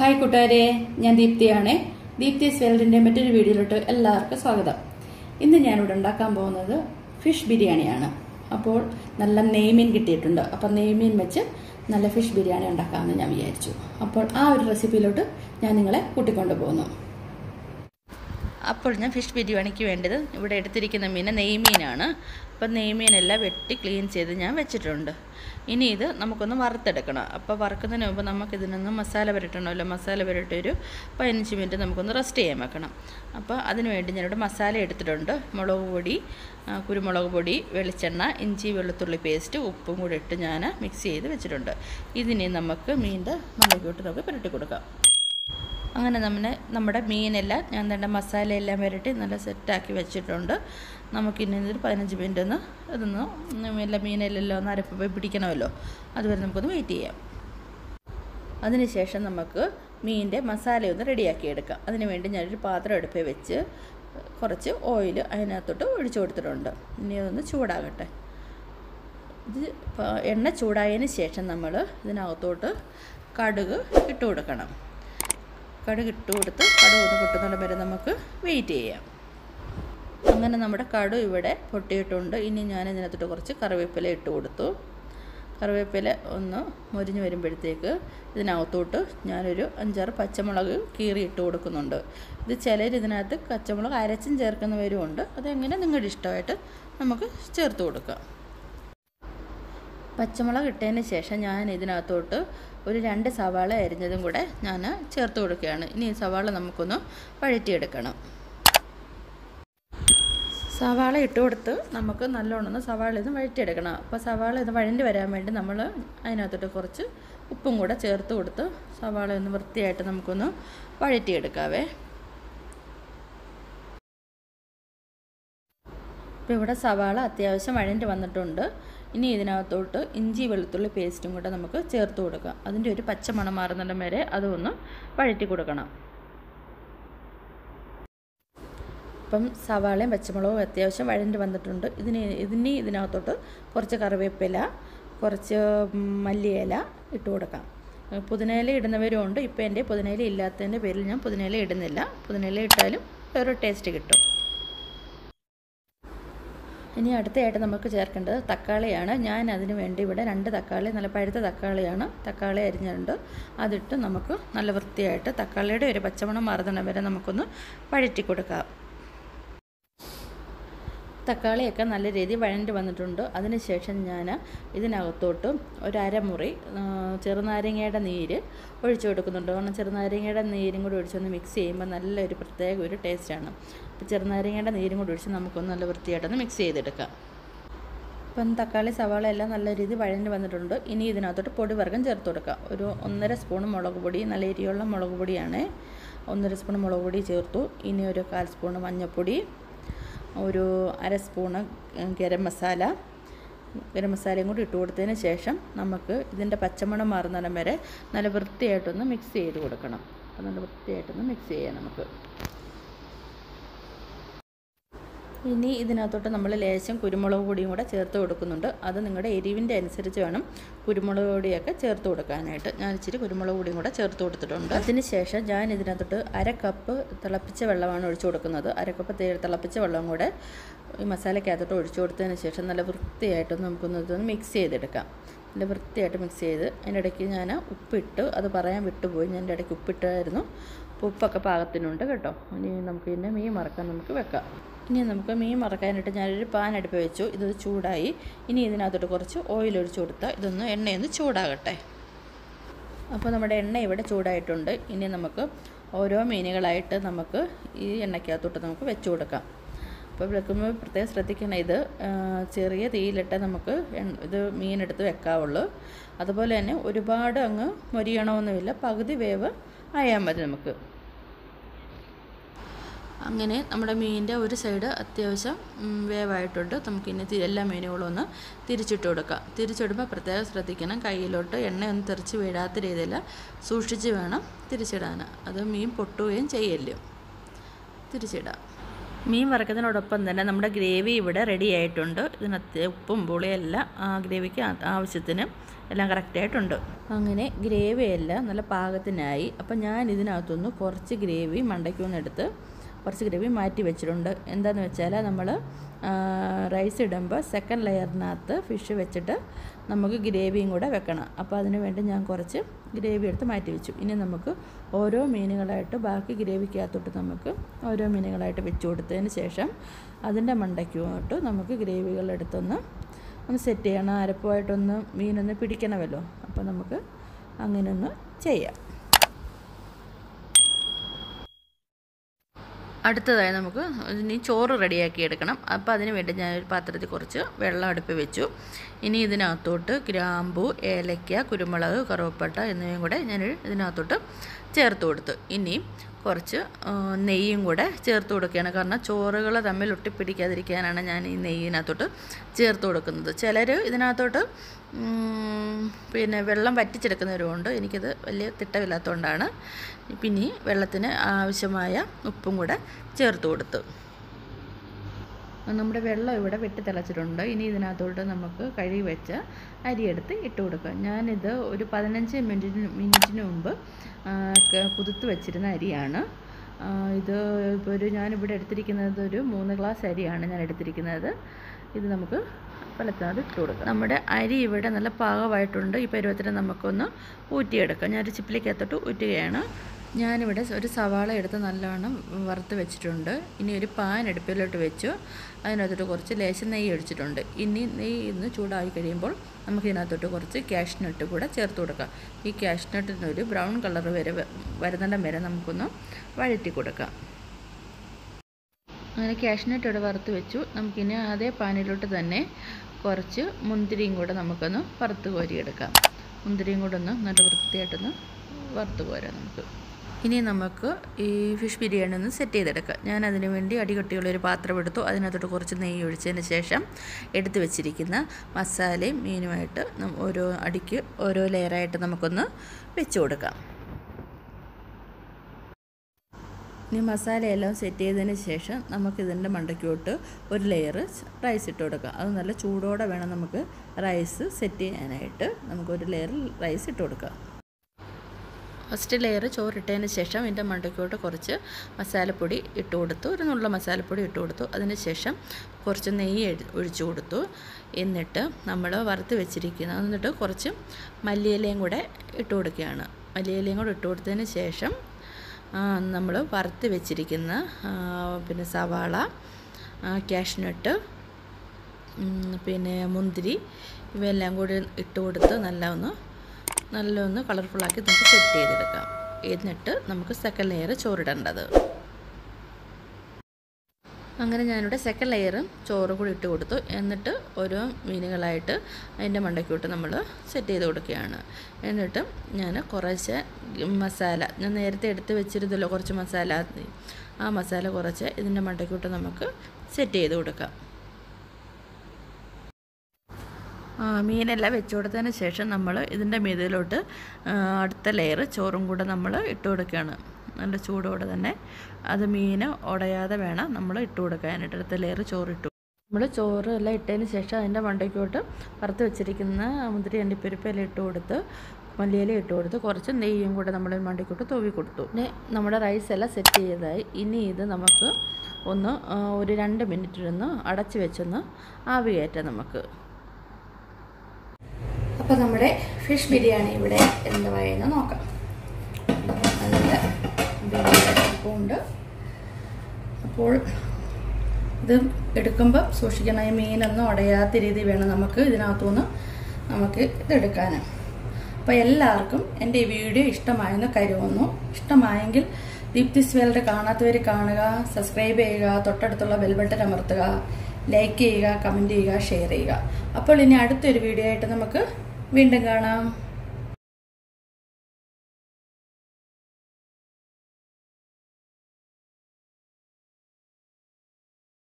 hi കൂട്ടുകാരെ ഞാൻ ദീപ്തിയാണേ ദീപ്തിസ് വേൾഡിന്റെ മറ്റൊരു വീഡിയോയിലോട്ട് എല്ലാവർക്കും സ്വാഗതം ഇന്ന് ഞാനിവിടെ ഉണ്ടാക്കാൻ പോകുന്നത് ഫിഷ് ബിരിയാണിയാണ് അപ്പോൾ നല്ല നെയ്മീൻ കിട്ടിയിട്ടുണ്ട് അപ്പം നെയ്മീൻ വെച്ച് നല്ല ഫിഷ് ബിരിയാണി ഉണ്ടാക്കാമെന്ന് ഞാൻ വിചാരിച്ചു അപ്പോൾ ആ ഒരു റെസിപ്പിയിലോട്ട് ഞാൻ നിങ്ങളെ കൂട്ടിക്കൊണ്ടു പോകുന്നു അപ്പോൾ ഞാൻ ഫിഷ് ബിരിയാണിക്ക് വേണ്ടത് ഇവിടെ എടുത്തിരിക്കുന്ന മീൻ നെയ്മീനാണ് അപ്പം നെയ്മീനെല്ലാം വെട്ടി ക്ലീൻ ചെയ്ത് ഞാൻ വെച്ചിട്ടുണ്ട് ഇനി ഇത് നമുക്കൊന്ന് വറുത്തെടുക്കണം അപ്പോൾ വറുക്കുന്നതിന് മുമ്പ് നമുക്ക് ഇതിനൊന്ന് മസാല പുരട്ടണമല്ലോ മസാല പുരട്ടി ഒരു പതിനഞ്ച് മിനിറ്റ് നമുക്കൊന്ന് റെസ്റ്റ് ചെയ്യാൻ വെക്കണം അപ്പോൾ അതിന് വേണ്ടി ഞാനിവിടെ മസാല എടുത്തിട്ടുണ്ട് മുളക് പൊടി ആ, കുരുമുളക് പൊടി വെളിച്ചെണ്ണ ഇഞ്ചി വെളുത്തുള്ളി പേസ്റ്റ് ഉപ്പും കൂടി ഇട്ട് ഞാൻ മിക്സ് ചെയ്ത് വെച്ചിട്ടുണ്ട് ഇതിനെ നമുക്ക് മീനിൻ്റെ മണ്ടയ്ക്കോട്ട് നമുക്ക് പുരട്ടി കൊടുക്കാം അങ്ങനെ നമ്മുടെ നമ്മുടെ മീനെല്ലാം ഞാൻ തന്നെ മസാലയെല്ലാം വരട്ടി നല്ല സെറ്റാക്കി വെച്ചിട്ടുണ്ട് നമുക്കിനി ഇതൊരു പതിനഞ്ച് മിനിറ്റ് ഒന്ന് ഇതൊന്ന് എല്ലാ മീനെല്ലാം ഒന്ന് അരപ്പ് പോയി പിടിക്കണമല്ലോ അതുവരെ നമുക്കൊന്ന് വെയിറ്റ് ചെയ്യാം അതിനുശേഷം നമുക്ക് മീനിൻ്റെ മസാല ഒന്ന് റെഡിയാക്കി എടുക്കാം അതിന് വേണ്ടി ഞാനൊരു പാത്രം അടുപ്പിൽ വെച്ച് കുറച്ച് ഓയിൽ അതിനകത്തോട്ട് ഒഴിച്ചു കൊടുത്തിട്ടുണ്ട് ഇനി അതൊന്ന് ചൂടാകട്ടെ ഇത് പ- എണ്ണ ചൂടായതിന് ശേഷം നമ്മൾ ഇതിനകത്തോട്ട് കടുക് ഇട്ട് കൊടുക്കണം കടുക് ഇട്ട് കൊടുത്ത് കടുക് ഒന്ന് പൊട്ടുന്നിടം വരെ നമുക്ക് വെയിറ്റ് ചെയ്യാം അങ്ങനെ നമ്മുടെ കടു ഇവിടെ പൊട്ടിയിട്ടുണ്ട് ഇനി ഞാൻ ഇതിനകത്തോട്ട് കുറച്ച് കറിവേപ്പില ഇട്ട് കൊടുത്തു കറിവേപ്പില ഒന്ന് മൊരിഞ്ഞ് വരുമ്പോഴത്തേക്ക് ഇതിനകത്തോട്ട് ഞാനൊരു അഞ്ചാറ് പച്ചമുളക് കീറി ഇട്ട് കൊടുക്കുന്നുണ്ട് ഇത് ചിലർ ഇതിനകത്ത് പച്ചമുളക് അരച്ചും ചേർക്കുന്നവരും ഉണ്ട് അതെങ്ങനെ നിങ്ങളുടെ ഇഷ്ടമായിട്ട് നമുക്ക് ചേർത്ത് കൊടുക്കാം പച്ചമുളക് ഇട്ടതിന് ശേഷം ഞാൻ ഇതിനകത്തോട്ട് ഒരു രണ്ട് സവാള അരിഞ്ഞതും കൂടെ ഞാൻ ചേർത്ത് കൊടുക്കുകയാണ് ഇനി ഈ സവാള നമുക്കൊന്ന് വഴറ്റിയെടുക്കണം സവാള ഇട്ട് കൊടുത്ത് നമുക്ക് നല്ലോണം ഒന്ന് സവാള ഇത് വഴറ്റിയെടുക്കണം അപ്പോൾ സവാള ഇത് വഴണ്ടി വരാൻ വേണ്ടി നമ്മൾ അതിനകത്തോട്ട് കുറച്ച് ഉപ്പും കൂടെ ചേർത്ത് കൊടുത്ത് സവാള ഒന്ന് വൃത്തിയായിട്ട് നമുക്കൊന്ന് വഴറ്റിയെടുക്കാവേ ഇപ്പോൾ ഇവിടെ സവാള അത്യാവശ്യം വഴണ്ടി വന്നിട്ടുണ്ട് ഇനി ഇതിനകത്തോട്ട് ഇഞ്ചി വെളുത്തുള്ളി പേസ്റ്റും കൂടെ നമുക്ക് ചേർത്ത് കൊടുക്കാം അതിൻ്റെ ഒരു പച്ച മണം മാറുന്നിടം വരെ അതൊന്ന് വഴറ്റി കൊടുക്കണം ഇപ്പം സവാളയും പച്ചമുളകും അത്യാവശ്യം വഴണ്ടി വന്നിട്ടുണ്ട് ഇതിന് ഇതിന് ഇതിനകത്തോട്ട് കുറച്ച് കറിവേപ്പില കുറച്ച് മല്ലിയില ഇട്ട് കൊടുക്കാം പുതിനയില ഇടുന്നവരും ഉണ്ട് ഇപ്പോൾ എൻ്റെ പുതിനയില ഇല്ലാത്തതിൻ്റെ പേരിൽ ഞാൻ പുതിനയില ഇടുന്നില്ല പുതിനയില ഇട്ടാലും വേറൊരു ടേസ്റ്റ് കിട്ടും ഇനി അടുത്തതായിട്ട് നമുക്ക് ചേർക്കേണ്ടത് തക്കാളിയാണ് ഞാൻ അതിന് വേണ്ടി ഇവിടെ രണ്ട് തക്കാളി നല്ല പഴുത്ത തക്കാളിയാണ് തക്കാളി അരിഞ്ഞിട്ടുണ്ട് അതിട്ട് നമുക്ക് നല്ല വൃത്തിയായിട്ട് തക്കാളിയുടെ ഒരു പച്ചമണം മാറുന്നിടം വരെ നമുക്കൊന്ന് വഴറ്റി കൊടുക്കാം തക്കാളിയൊക്കെ നല്ല രീതിയിൽ വഴണ്ടി വന്നിട്ടുണ്ട് അതിനുശേഷം ഞാൻ ഇതിനകത്തോട്ട് ഒരു അരമുറി ആ, ചെറുനാരങ്ങയുടെ നീര് ഒഴിച്ചു കൊടുക്കുന്നുണ്ട് കാരണം ചെറുനാരങ്ങയുടെ നീരും കൂടി ഒഴിച്ചൊന്ന് മിക്സ് ചെയ്യുമ്പോൾ നല്ലൊരു പ്രത്യേക ഒരു ടേസ്റ്റാണ് അപ്പോൾ ചെറുനാരങ്ങയുടെ നീരും കൂടി ഒഴിച്ച് നമുക്കൊന്ന് നല്ല വൃത്തിയായിട്ടൊന്ന് മിക്സ് ചെയ്തെടുക്കാം ഇപ്പം തക്കാളി സവാള എല്ലാം നല്ല രീതിയിൽ വഴഞ്ഞ് വന്നിട്ടുണ്ട് ഇനി ഇതിനകത്തോട്ട് പൊടി വർഗ്ഗം ചേർത്ത് കൊടുക്കാം ഒരു ഒന്നര സ്പൂൺ മുളക് പൊടി നല്ല എരിയുള്ള മുളക് പൊടിയാണ് ഒന്നര സ്പൂൺ മുളക് പൊടി ചേർത്തു ഇനി ഒരു കാൽ സ്പൂൺ മഞ്ഞൾപ്പൊടി ഒരു അര സ്പൂണ് ഗരം മസാല ഗരം മസാലയും കൂടി ഇട്ട് കൊടുത്തതിന് ശേഷം നമുക്ക് ഇതിൻ്റെ പച്ചമണം മാറുന്നിടം വരെ നല്ല വൃത്തിയായിട്ടൊന്ന് മിക്സ് ചെയ്ത് കൊടുക്കണം അപ്പോൾ നല്ല വൃത്തിയായിട്ടൊന്ന് മിക്സ് ചെയ്യാം നമുക്ക് ഇനി ഇതിനകത്തോട്ട് നമ്മൾ ലേശം കുരുമുളക് പൊടിയും കൂടെ ചേർത്ത് കൊടുക്കുന്നുണ്ട് അത് നിങ്ങളുടെ എരിവിൻ്റെ അനുസരിച്ച് വേണം കുരുമുളക് പൊടിയൊക്കെ ചേർത്ത് കൊടുക്കാനായിട്ട് ഞാൻ ഇച്ചിരി കുരുമുളക് പൊടിയും കൂടെ ചേർത്ത് കൊടുത്തിട്ടുണ്ട് അതിന് ശേഷം ഞാൻ ഇതിനകത്തോട്ട് അര കപ്പ് തിളപ്പിച്ച വെള്ളമാണ് ഒഴിച്ചു കൊടുക്കുന്നത് അര കപ്പ് തേ- തിളപ്പിച്ച വെള്ളം കൂടെ ഈ മസാലയ്ക്കകത്തോട്ട് ഒഴിച്ചു കൊടുത്തതിന് ശേഷം നല്ല വൃത്തിയായിട്ടൊന്ന് നമുക്കൊന്ന് ഇതൊന്ന് മിക്സ് ചെയ്തെടുക്കാം നല്ല വൃത്തിയായിട്ട് മിക്സ് ചെയ്ത് അതിൻ്റെ ഇടയ്ക്ക് ഞാൻ ഉപ്പിട്ട് അത് പറയാൻ വിട്ടുപോയി ഞാൻ എൻ്റെ ഇടയ്ക്ക് ഉപ്പിട്ടായിരുന്നു അപ്പോൾ ഉപ്പൊക്കെ പാകത്തിനുണ്ട് കേട്ടോ ഇനി നമുക്ക് പിന്നെ മീൻ മറക്കാൻ നമുക്ക് വെക്കാം ഇനി നമുക്ക് മീൻ മറക്കാനായിട്ട് ഞാനൊരു പാൻ അടുപ്പ് വെച്ചു ഇത് ചൂടായി ഇനി ഇതിനകത്തോട്ട് കുറച്ച് ഓയിൽ ഒഴിച്ചു കൊടുത്താൽ ഇതൊന്ന് എണ്ണയൊന്ന് ചൂടാകട്ടെ അപ്പോൾ നമ്മുടെ എണ്ണ ഇവിടെ ചൂടായിട്ടുണ്ട് ഇനി നമുക്ക് ഓരോ മീനുകളായിട്ട് നമുക്ക് ഈ എണ്ണയ്ക്കകത്തോട്ട് നമുക്ക് വെച്ച് കൊടുക്കാം അപ്പോൾ വെക്കുമ്പോൾ പ്രത്യേകം ശ്രദ്ധിക്കണം ഇത് ആ, ചെറിയ തീയിലിട്ട് നമുക്ക് എണ്ണ- ഇത് മീനെടുത്ത് വെക്കാവുള്ളൂ അതുപോലെ തന്നെ ഒരുപാട് അങ്ങ് മൊരിയണമെന്നുമില്ല പകുതി വേവ് ആയാൽ മതി നമുക്ക് അങ്ങനെ നമ്മുടെ മീനിൻ്റെ ഒരു സൈഡ് അത്യാവശ്യം ഉം, വേവായിട്ടുണ്ട് നമുക്കിനി തി- എല്ലാ മീനുകളും ഒന്ന് തിരിച്ചിട്ട് കൊടുക്കാം തിരിച്ചിടുമ്പോൾ പ്രത്യേകം ശ്രദ്ധിക്കണം കയ്യിലോട്ട് എണ്ണയൊന്നും തെറിച്ച് വീഴാത്ത രീതിയിൽ സൂക്ഷിച്ച് വേണം തിരിച്ചിടാൻ അത് മീൻ പൊട്ടുകയും ചെയ്യല്ലോ തിരിച്ചിടാം മീൻ വറക്കുന്നതിനോടൊപ്പം തന്നെ നമ്മുടെ ഗ്രേവി ഇവിടെ റെഡി ആയിട്ടുണ്ട് ഇതിനകത്ത് ഉപ്പും പുളിയെല്ലാം ആ ഗ്രേവിക്ക് ആവശ്യത്തിന് എല്ലാം കറക്റ്റായിട്ടുണ്ട് അങ്ങനെ ഗ്രേവി എല്ലാം നല്ല പാകത്തിനായി അപ്പം ഞാൻ ഇതിനകത്തുനിന്ന് കുറച്ച് ഗ്രേവി മണ്ടയ്ക്കൊന്ന് എടുത്ത് കുറച്ച് ഗ്രേവി മാറ്റി വെച്ചിട്ടുണ്ട് എന്താണെന്ന് വെച്ചാൽ നമ്മൾ റൈസ് ഇടുമ്പോൾ സെക്കൻഡ് ലെയറിനകത്ത് ഫിഷ് വെച്ചിട്ട് നമുക്ക് ഗ്രേവിയും കൂടെ വെക്കണം അപ്പോൾ അതിന് വേണ്ടി ഞാൻ കുറച്ച് ഗ്രേവി എടുത്ത് മാറ്റി വെച്ചു ഇനി നമുക്ക് ഓരോ മീനുകളായിട്ട് ബാക്കി ഗ്രേവിക്കകത്തോട്ട് നമുക്ക് ഓരോ മീനുകളായിട്ട് വെച്ച് കൊടുത്തതിന് ശേഷം അതിൻ്റെ മണ്ടയ്ക്കുമായിട്ട് നമുക്ക് ഗ്രേവികളെടുത്തൊന്ന് ഒന്ന് സെറ്റ് ചെയ്യണം അരപ്പുമായിട്ടൊന്ന് മീനൊന്ന് പിടിക്കണമല്ലോ അപ്പോൾ നമുക്ക് അങ്ങനെ ഒന്ന് ചെയ്യാം അടുത്തതായി നമുക്ക് ഇനി ചോറ് റെഡിയാക്കി എടുക്കണം അപ്പോൾ അതിന് വേണ്ടി ഞാൻ ഒരു പാത്രത്തിൽ കുറച്ച് വെള്ളം അടുപ്പ് വെച്ചു ഇനി ഇതിനകത്തോട്ട് ഗ്രാമ്പു ഏലക്ക കുരുമുളക് കറുവപ്പട്ട എന്നിവയും കൂടെ ഞാൻ ഇതിനകത്തോട്ട് ചേർത്ത് കൊടുത്തു ഇനി കുറച്ച് നെയ്യും കൂടെ ചേർത്ത് കൊടുക്കുകയാണ് കാരണം ചോറുകൾ തമ്മിൽ ഒട്ടിപ്പിടിക്കാതിരിക്കാനാണ് ഞാൻ ഈ നെയ്യിനകത്തോട്ട് ചേർത്ത് കൊടുക്കുന്നത് ചിലർ ഇതിനകത്തോട്ട് പിന്നെ വെള്ളം വറ്റിച്ചെടുക്കുന്നവരുമുണ്ട് എനിക്കത് വലിയ തിട്ടമില്ലാത്തതുകൊണ്ടാണ് പിന്നെ വെള്ളത്തിന് ആവശ്യമായ ഉപ്പും കൂടെ ചേർത്ത് കൊടുത്തു നമ്മുടെ വെള്ളം ഇവിടെ വെട്ടി തിളച്ചിട്ടുണ്ട് ഇനി ഇതിനകത്തോട്ട് നമുക്ക് കഴുകി വെച്ച അരിയെടുത്ത് ഇട്ട് കൊടുക്കാം ഞാനിത് ഒരു പതിനഞ്ച് മിനിറ്റിന് മിനിറ്റിന് മുമ്പ് കുതിർത്ത് വെച്ചിരുന്ന അരിയാണ് ഇത് ഇപ്പോൾ ഒരു ഞാനിവിടെ എടുത്തിരിക്കുന്നത് ഒരു മൂന്ന് ഗ്ലാസ് അരിയാണ് ഞാൻ എടുത്തിരിക്കുന്നത് ഇത് നമുക്ക് വെള്ളത്തിനകത്ത് ഇട്ട് കൊടുക്കാം നമ്മുടെ അരി ഇവിടെ നല്ല പാകമായിട്ടുണ്ട് ഈ പരുവത്തിന് നമുക്കൊന്ന് ഊറ്റിയെടുക്കാം ഞാനൊരു ചിപ്പിലേക്കകത്തോട്ട് ഊറ്റുകയാണ് ഞാനിവിടെ ഒരു സവാള എടുത്ത് നല്ലവണ്ണം വറുത്ത് വെച്ചിട്ടുണ്ട് ഇനി ഒരു പാൻ അടുപ്പിലോട്ട് വെച്ചു അതിനകത്തോട്ട് കുറച്ച് ലേശം നെയ്യ് ഒഴിച്ചിട്ടുണ്ട് ഇനി നെയ്യ് ഇന്ന് ചൂടായി കഴിയുമ്പോൾ നമുക്ക് ഇതിനകത്തോട്ട് കുറച്ച് ക്യാഷ്നട്ട് കൂടെ ചേർത്ത് കൊടുക്കാം ഈ ക്യാഷ്നട്ടിന് ഒരു ബ്രൗൺ കളർ വരെ വരുന്നിടം വരെ നമുക്കൊന്ന് വഴറ്റി കൊടുക്കാം അങ്ങനെ ക്യാഷ്നട്ട് ഇവിടെ വറുത്ത് വെച്ചു നമുക്കിനി അതേ പാനിലോട്ട് തന്നെ കുറച്ച് മുന്തിരിയും കൂടെ നമുക്കൊന്ന് വറുത്ത് കോരിയെടുക്കാം മുന്തിരിയും കൂടെ ഒന്ന് നല്ല വൃത്തിയായിട്ടൊന്ന് വറുത്ത് കോരാം നമുക്ക് ഇനി നമുക്ക് ഈ ഫിഷ് ബിരിയാണി ഒന്ന് സെറ്റ് ചെയ്തെടുക്കാം ഞാൻ അതിന് വേണ്ടി അടികട്ടിയുള്ളൊരു പാത്രം എടുത്തു അതിനകത്തോട്ട് കുറച്ച് നെയ്യ് ഒഴിച്ചതിന് ശേഷം എടുത്തു വെച്ചിരിക്കുന്ന മസാലയും മീനുമായിട്ട് ഓരോ അടിക്ക് ഓരോ ലെയറായിട്ട് നമുക്കൊന്ന് വെച്ച് കൊടുക്കാം ഇനി മസാലയെല്ലാം സെറ്റ് ചെയ്തതിന് ശേഷം നമുക്കിതിൻ്റെ മണ്ടയ്ക്കോട്ട് ഒരു ലെയർ റൈസ് ഇട്ട് കൊടുക്കാം അത് നല്ല ചൂടോടെ വേണം നമുക്ക് റൈസ് സെറ്റ് ചെയ്യാനായിട്ട് നമുക്കൊരു ലെയർ റൈസ് ഇട്ട് കൊടുക്കാം ഫസ്റ്റ് ലെയർ ചോറിട്ടതിന് ശേഷം ഇതിൻ്റെ മണ്ടയ്ക്കോട്ട് കുറച്ച് മസാലപ്പൊടി ഇട്ട് കൊടുത്തു ഒരു നുള്ള മസാലപ്പൊടി ഇട്ട് കൊടുത്തു അതിന് ശേഷം കുറച്ച് നെയ്യ് ഒഴിച്ചു കൊടുത്തു എന്നിട്ട് നമ്മൾ വറുത്ത് വെച്ചിരിക്കുന്ന എന്നിട്ട് കുറച്ച് മല്ലിയിലയും കൂടെ ഇട്ട് കൊടുക്കുകയാണ് മല്ലിയിലയും കൂടെ ഇട്ട് കൊടുത്തതിന് ശേഷം നമ്മൾ വറുത്ത് വെച്ചിരിക്കുന്ന പിന്നെ സവാള കാഷ്നട്ട് പിന്നെ മുന്തിരി ഇവയെല്ലാം കൂടി ഇട്ട് കൊടുത്ത് നല്ല ഒന്ന് നല്ല ഒന്ന് കളർഫുള്ളാക്കി നമുക്ക് സെറ്റ് ചെയ്തെടുക്കാം എന്നിട്ട് നമുക്ക് സെക്കൻഡ് ലെയർ ചോറിടേണ്ടത് അങ്ങനെ ഞാനിവിടെ സെക്കൻഡ് ലെയറും ചോറ് കൂടി ഇട്ട് കൊടുത്തു എന്നിട്ട് ഓരോ മീനുകളായിട്ട് അതിൻ്റെ മണ്ടയ്ക്കോട്ട് നമ്മൾ സെറ്റ് ചെയ്ത് കൊടുക്കുകയാണ് എന്നിട്ട് ഞാൻ കുറച്ച് മസാല ഞാൻ നേരത്തെ എടുത്ത് വെച്ചിരുന്നല്ലോ കുറച്ച് മസാല ആ മസാല കുറച്ച് ഇതിൻ്റെ മണ്ടയ്ക്കോട്ട് നമുക്ക് സെറ്റ് ചെയ്ത് കൊടുക്കാം മീനെല്ലാം വെച്ച് കൊടുത്തതിന് ശേഷം നമ്മൾ ഇതിൻ്റെ മീതിലോട്ട് അടുത്ത ലെയർ ചോറും കൂടെ നമ്മൾ ഇട്ട് കൊടുക്കുകയാണ് നല്ല ചൂടോടെ തന്നെ അത് മീൻ ഉടയാതെ വേണം നമ്മൾ ഇട്ട് കൊടുക്കാനായിട്ട് അടുത്ത ലെയർ ചോറ് ഇട്ടു നമ്മൾ ചോറ് എല്ലാം ഇട്ടതിന് ശേഷം അതിൻ്റെ മണ്ടയ്ക്കോട്ട് വറുത്ത് വെച്ചിരിക്കുന്ന മുന്തിരി അണ്ടിപ്പരിപ്പ് എല്ലാം ഇട്ട് കൊടുത്ത് മല്ലിയില ഇട്ട് കൊടുത്ത് കുറച്ച് നെയ്യും കൂടെ നമ്മൾ മണ്ടയ്ക്കോട്ട് തൂവി കൊടുത്തു പിന്നെ നമ്മുടെ റൈസ് എല്ലാം സെറ്റ് ചെയ്തതായി ഇനി ഇത് നമുക്ക് ഒന്ന് ഒരു രണ്ട് മിനിറ്റിലൊന്ന് അടച്ച് വെച്ചൊന്ന് ആവി കയറ്റാം നമുക്ക് അപ്പോൾ നമ്മുടെ ഫിഷ് ബിരിയാണി ഇവിടെ എന്തായെന്ന് നോക്കാം നല്ല ഉണ്ട് അപ്പോൾ ഇത് എടുക്കുമ്പോൾ സൂക്ഷിക്കണം ഈ മീനൊന്നും ഉടയാത്ത രീതി വേണം നമുക്ക് ഇതിനകത്തുനിന്ന് നമുക്ക് ഇതെടുക്കാൻ അപ്പോൾ എല്ലാവർക്കും എൻ്റെ ഈ വീഡിയോ ഇഷ്ടമായെന്ന് കരുതുന്നു ഇഷ്ടമായെങ്കിൽ ദീപ്തിസ് വേൾഡ് കാണാത്തവർ കാണുക സബ്സ്ക്രൈബ് ചെയ്യുക തൊട്ടടുത്തുള്ള ബെൽബട്ടൻ അമർത്തുക ലൈക്ക് ചെയ്യുക കമൻറ്റ് ചെയ്യുക ഷെയർ ചെയ്യുക അപ്പോൾ ഇനി അടുത്തൊരു വീഡിയോ ആയിട്ട് നമുക്ക് വീണ്ടും കാണാം